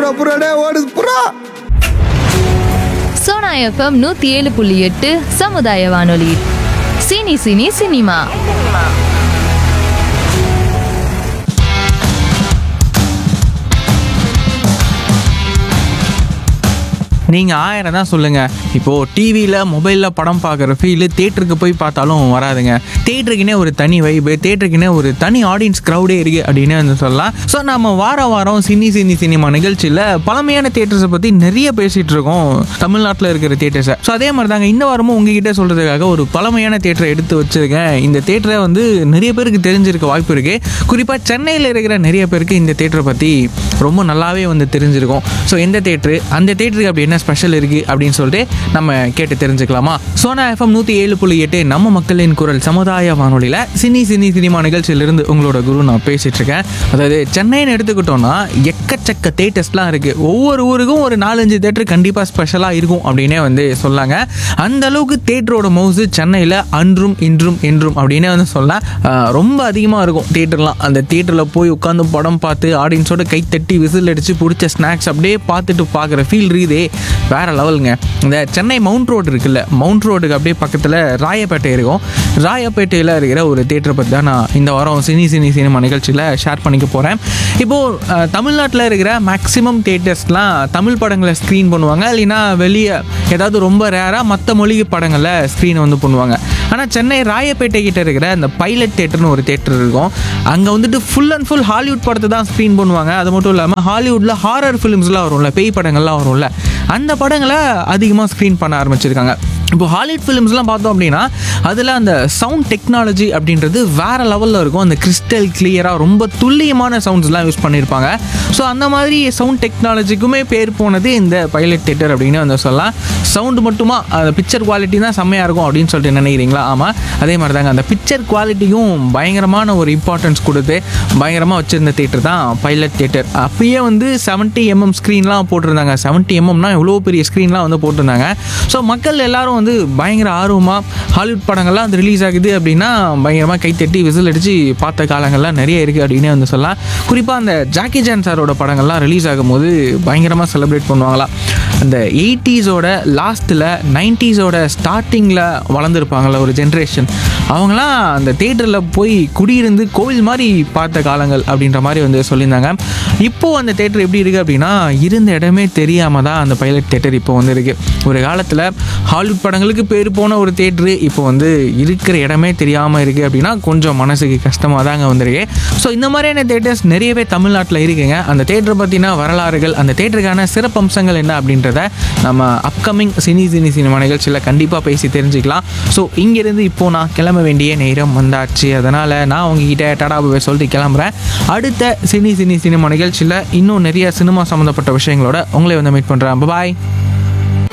புறா புறா டே ஓடுது புறா சோனா எஃப்எம் நூத்தி ஏழு புள்ளி எட்டு சமுதாய வானொலி சினி சினி சினிமா நீங்கள் ஆயிரம் தான் சொல்லுங்கள் இப்போது டிவியில் மொபைலில் படம் பார்க்குற ஃபீலு தேட்டருக்கு போய் பார்த்தாலும் வராதுங்க தேட்டருக்குனே ஒரு தனி வைப்பு தேட்டருக்குனே ஒரு தனி ஆடியன்ஸ் க்ரௌடே இருக்குது அப்படின்னு வந்து சொல்லலாம் ஸோ நம்ம வார வாரம் சினி சினி சினிமா நிகழ்ச்சியில் பழமையான தேட்டர்ஸை பற்றி நிறைய பேசிகிட்டு இருக்கோம் தமிழ்நாட்டில் இருக்கிற தேட்டர்ஸை ஸோ அதே மாதிரி தாங்க இந்த வாரமும் உங்ககிட்ட சொல்கிறதுக்காக ஒரு பழமையான தேட்டரை எடுத்து வச்சுருக்கேன் இந்த தேட்டரை வந்து நிறைய பேருக்கு தெரிஞ்சிருக்க வாய்ப்பு இருக்குது குறிப்பாக சென்னையில் இருக்கிற நிறைய பேருக்கு இந்த தேட்டரை பற்றி ரொம்ப நல்லாவே வந்து தெரிஞ்சிருக்கும் ஸோ எந்த தேட்டரு அந்த தேட்டருக்கு அப்படி என்ன ஸ்பெஷல் இருக்குது அப்படின்னு சொல்லிட்டு நம்ம கேட்டு தெரிஞ்சுக்கலாமா சோனா எஃப்எம் நூற்றி ஏழு புள்ளி எட்டு நம்ம மக்களின் குரல் சமுதாய வானொலியில் சினி சினி சினிமா நிகழ்ச்சியிலிருந்து உங்களோட குரு நான் பேசிகிட்டு இருக்கேன் அதாவது சென்னைன்னு எடுத்துக்கிட்டோம்னா எக்கச்சக்க தேட்டர்ஸ்லாம் இருக்குது ஒவ்வொரு ஊருக்கும் ஒரு நாலஞ்சு தேட்டர் கண்டிப்பாக ஸ்பெஷலாக இருக்கும் அப்படின்னே வந்து சொல்லாங்க அந்த அளவுக்கு தேட்டரோட மவுசு சென்னையில் அன்றும் இன்றும் என்றும் அப்படின்னே வந்து சொல்லலாம் ஆஹ் ரொம்ப அதிகமாக இருக்கும் தேட்டர்லாம் அந்த தேட்டரில் போய் உட்காந்து படம் பார்த்து ஆடியன்ஸோட கை தட்டி விசில் அடித்து பிடிச்ச ஸ்நாக்ஸ் அப்படியே பார்த்துட்டு பார்க்குற ஃபீல் இருக்குதே வேற லெவலுங்க இந்த சென்னை மவுண்ட் ரோடு இருக்குல்ல மவுண்ட் ரோடுக்கு அப்படியே பக்கத்தில் ராயப்பேட்டை இருக்கும் ராயப்பேட்டையில் இருக்கிற ஒரு தேட்டரை பற்றி தான் நான் இந்த வாரம் சினி சினி சினிமா நிகழ்ச்சியில் ஷேர் பண்ணிக்க போகிறேன் இப்போது தமிழ்நாட்டில் இருக்கிற மேக்ஸிமம் தேட்டர்ஸ்லாம் தமிழ் படங்களை ஸ்க்ரீன் பண்ணுவாங்க இல்லைன்னா வெளியே ஏதாவது ரொம்ப ரேராக மற்ற மொழி படங்களை ஸ்க்ரீன் வந்து பண்ணுவாங்க ஆனால் சென்னை ராயப்பேட்டை கிட்ட இருக்கிற அந்த பைலட் தேட்டர்னு ஒரு தேட்டர் இருக்கும் அங்கே வந்துட்டு ஃபுல் அண்ட் ஃபுல் ஹாலிவுட் படத்தை தான் ஸ்க்ரீன் பண்ணுவாங்க அது மட்டும் இல்லாமல் ஹாலிவுட்டில் ஹாரர் ஃபிலிம்ஸ்லாம் வரும்ல பேய் படங்கள்லாம் வரும்ல அந்த படங்களை அதிகமாக ஸ்க்ரீன் பண்ண ஆரம்பிச்சிருக்காங்க இப்போ ஹாலிவுட் ஃபிலிம்ஸ்லாம் பார்த்தோம் அப்படின்னா அதில் அந்த சவுண்ட் டெக்னாலஜி அப்படின்றது வேற லெவலில் இருக்கும் அந்த கிறிஸ்டல் கிளியராக ரொம்ப துல்லியமான சவுண்ட்ஸ்லாம் யூஸ் பண்ணியிருப்பாங்க ஸோ அந்த மாதிரி சவுண்ட் டெக்னாலஜிக்குமே பேர் போனது இந்த பைலட் தேட்டர் அப்படின்னு வந்து சொல்லலாம் சவுண்டு மட்டுமா அந்த பிக்சர் குவாலிட்டி தான் செம்மையாக இருக்கும் அப்படின்னு சொல்லிட்டு நினைக்கிறீங்களா ஆமாம் அதே மாதிரி தாங்க அந்த பிக்சர் குவாலிட்டியும் பயங்கரமான ஒரு இம்பார்ட்டன்ஸ் கொடுத்து பயங்கரமாக வச்சுருந்த தேட்டர் தான் பைலட் தேட்டர் அப்பயே வந்து செவன்ட்டி எம்எம் ஸ்க்ரீன்லாம் போட்டிருந்தாங்க செவன்ட்டி எம்எம்னா எவ்வளோ பெரிய ஸ்க்ரீன்லாம் வந்து போட்டிருந்தாங்க ஸோ மக்கள் எல்லாரும் வந்து பயங்கர ஆர்வமாக ஹாலிவுட் படங்கள்லாம் அது ரிலீஸ் ஆகுது அப்படின்னா பயங்கரமாக கைத்தட்டி விசில் அடித்து பார்த்த காலங்கள்லாம் நிறைய இருக்குது அப்படின்னு வந்து சொல்லலாம் குறிப்பாக அந்த ஜாக்கி ஜான் சாரோட படங்கள்லாம் ரிலீஸ் ஆகும்போது பயங்கரமாக செலிப்ரேட் பண்ணுவாங்களாம் அந்த எயிட்டிஸோட லாஸ்ட்டில் நைன்ட்டீஸோட ஸ்டார்டிங்கில் வளர்ந்துருப்பாங்கள்ல ஒரு ஜென்ரேஷன் அவங்களாம் அந்த தேட்டரில் போய் குடியிருந்து கோவில் மாதிரி பார்த்த காலங்கள் அப்படின்ற மாதிரி வந்து சொல்லியிருந்தாங்க இப்போது அந்த தேட்டர் எப்படி இருக்குது அப்படின்னா இருந்த இடமே தெரியாமல் தான் அந்த பைலட் தேட்டர் இப்போ வந்து இருக்குது ஒரு காலத்தில் ஹாலிவுட் படங்களுக்கு பேர் போன ஒரு தேட்டரு இப்போ வந்து இருக்கிற இடமே தெரியாமல் இருக்குது அப்படின்னா கொஞ்சம் மனசுக்கு கஷ்டமாக தாங்க வந்திருக்கு ஸோ இந்த மாதிரியான தேட்டர்ஸ் நிறையவே தமிழ்நாட்டில் இருக்குங்க அந்த தேட்டரை பற்றின வரலாறுகள் அந்த தேட்டருக்கான சிறப்பம்சங்கள் என்ன அப்படின்றத நம்ம அப்கமிங் சினி சினி சினிமா நிகழ்ச்சியில் கண்டிப்பாக பேசி தெரிஞ்சுக்கலாம் ஸோ இங்கேருந்து இப்போது நான் கிளம்ப வேண்டிய நேரம் வந்தாச்சு அதனால் நான் உங்ககிட்ட டடாபுவை சொல்லிட்டு கிளம்புறேன் அடுத்த சினி சினி சினிமா நிகழ்ச்சியில் இன்னும் நிறைய சினிமா சம்மந்தப்பட்ட விஷயங்களோட உங்களை வந்து மீட் பண்ணுறேன் பாய்